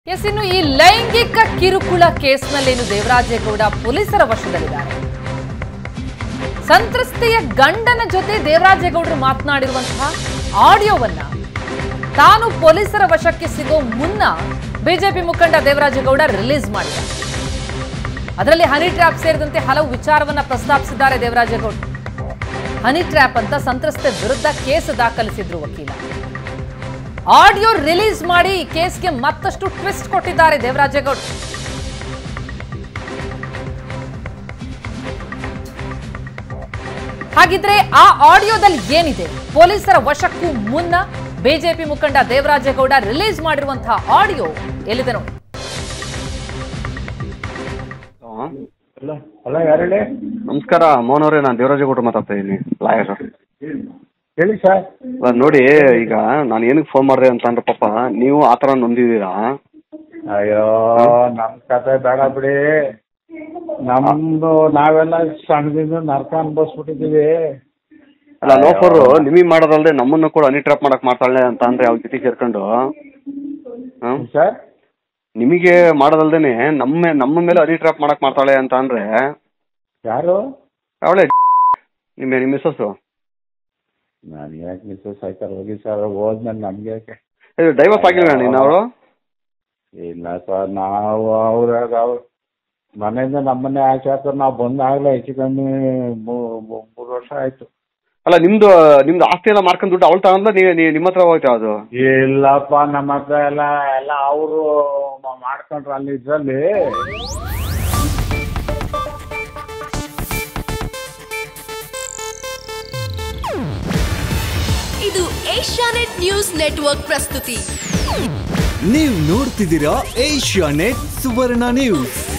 S ಇನ್ನು ಈ ಲೈಂಗಿಕ ಕಿರುಕುಳ ಕೇಸ್ನಲ್ಲೇನು ದೇವರಾಜೇಗೌಡ ಪೊಲೀಸರ ವಶದಲ್ಲಿದ್ದಾರೆ ಸಂತ್ರಸ್ತೆಯ ಗಂಡನ ಜೊತೆ ದೇವರಾಜೇಗೌಡರು ಮಾತನಾಡಿರುವಂತಹ ಆಡಿಯೋವನ್ನ ತಾನು ಪೊಲೀಸರ ವಶಕ್ಕೆ ಸಿಗೋ ಮುನ್ನ ಬಿಜೆಪಿ ಮುಖಂಡ ದೇವರಾಜೇಗೌಡ ರಿಲೀಸ್ ಮಾಡಿದ ಅದರಲ್ಲಿ ಹನಿ ಟ್ರ್ಯಾಪ್ ಸೇರಿದಂತೆ ಹಲವು ವಿಚಾರವನ್ನ ಪ್ರಸ್ತಾಪಿಸಿದ್ದಾರೆ ದೇವರಾಜೇಗೌಡ ಹನಿ ಟ್ರ್ಯಾಪ್ ಅಂತ ಸಂತ್ರಸ್ತೆ ವಿರುದ್ಧ ಕೇಸ್ ದಾಖಲಿಸಿದ್ರು ವಕೀಲ ಆಡಿಯೋ ರಿಲೀಸ್ ಮಾಡಿ ಈ ಕೇಸ್ಗೆ ಮತ್ತಷ್ಟು ಟ್ವಿಸ್ಟ್ ಕೊಟ್ಟಿದ್ದಾರೆ ದೇವರಾಜೇಗೌಡ ಹಾಗಿದ್ರೆ ಆ ಆಡಿಯೋದಲ್ಲಿ ಏನಿದೆ ಪೊಲೀಸರ ವಶಕ್ಕೂ ಮುನ್ನ ಬಿಜೆಪಿ ಮುಖಂಡ ದೇವರಾಜೇಗೌಡ ರಿಲೀಸ್ ಮಾಡಿರುವಂತಹ ಆಡಿಯೋ ಎಲ್ಲಿದೆ ನೋಡಿ ಅಲ್ಲ ಅಲ್ಲ ಯಾರು ಹೇಳಿ ನಮಸ್ಕಾರ ಮೋಹನ್ ಅವರೇ ನಾನು ದೇವರಾಜೇಗೌಡರು ಮಾತಾಡ್ತಾ ಇದ್ದೀನಿ ಲಾಯರ್ ಹೇಳಿ ಸರ್ ನೋಡಿ ಈಗ ನಾನು ಏನಕ್ಕೆ ಫೋನ್ ಮಾಡಿದೆ ಅಂತ ಅಂದ್ರೆ ಪಾಪ ನೀವು ಆ ಥರ ನೊಂದಿದ್ದೀರಾ ಅಯ್ಯೋ ನಮ್ ಕತೆ ಬೇಡ ಬಿಡಿ ನಮ್ದು ನಾವೆಲ್ಲ ಸಣ್ಣದಿಂದ ನರ್ಕ ಅನ್ಭವಿಸ್ಬಿಟ್ಟಿದೀವಿ ಅಲ್ಲ ಲೋಫರು ನಿಮಗೆ ಮಾಡೋದಲ್ದೆ ನಮ್ಮನ್ನು ಕೂಡ ಹನಿ ಟ್ರಾಪ್ ಮಾಡಕ್ ಮಾಡ್ತಾಳೆ ಅಂತ ಅಂದ್ರೆ ಅವ್ರ ಜೊತೆ ಸೇರ್ಕೊಂಡು ಹ್ಮ್? ಸರ್ ನಿಮಗೆ ಮಾಡೋದಲ್ದೇನೆ ನಮ್ಮ ನಮ್ಮ ಮೇಲೆ ಹನಿ ಟ್ರಾಪ್ ಮಾಡಕ್ ಮಾಡ್ತಾಳೆ ಅಂತ ಅಂದ್ರೆ ಯಾರು ಅವಳೆ ನಿಮ್ಮ ನಿಮ್ಮ ಮಿಸ್ಸಸ್ಸು ನಾನು ಯಾಕೆ ಮಿಸ್ಸಸ್ ಆಯ್ತಾರೆ ಹೋಗಿ ಸರ್ ಹೋದ್ಮೇಲೆ ನಮ್ಗೆ ಯಾಕೆ ಇದು ಡೈವರ್ಸ್ ಆಗಿಲ್ವ ನೀನು ಅವರು ಇಲ್ಲ ಸರ್ ನಾವು ಅವ್ರ ಅವ್ರ ಮನೆಯಿಂದ ನಮ್ಮನ್ನೇ ಆಚೆ ಹಾಕೋರು ನಾವು ಬಂದಾಗಲೇ ಹೆಚ್ಚು ಕಮ್ಮಿ ಮೂ- ಮೂ- ಮೂರು ವರ್ಷ ಆಯ್ತು ಅಲ್ಲ ನಿಮ್ದು ನಿಮ್ದು ಆಸ್ತಿ ಎಲ್ಲ ಮಾರ್ಕೊಂಡು ದುಡ್ಡು ಅವಳು ತಗೊಂಡ್ಲ ನೀವು ನಿಮ್ಮ ಹತ್ರ ಹೋಯ್ತಾ ಅದು ಇಲ್ಲಪ್ಪ ನಮ್ಮ ಹತ್ರ ಎಲ್ಲ ಎಲ್ಲ ಅವರು ಮಾಡ್ಕೊಂಡ್ರು ಅಲ್ಲಿ ಇದ್ರಲ್ಲಿ ಇದು ಏಷ್ಯಾನೆಟ್ ನ್ಯೂಸ್ ನೆಟ್ವರ್ಕ್ ಪ್ರಸ್ತುತಿ ನೀವು ನೋಡ್ತಿದ್ದೀರಾ ಏಷ್ಯಾ ನೆಟ್ ಸುವರ್ಣ ನ್ಯೂಸ್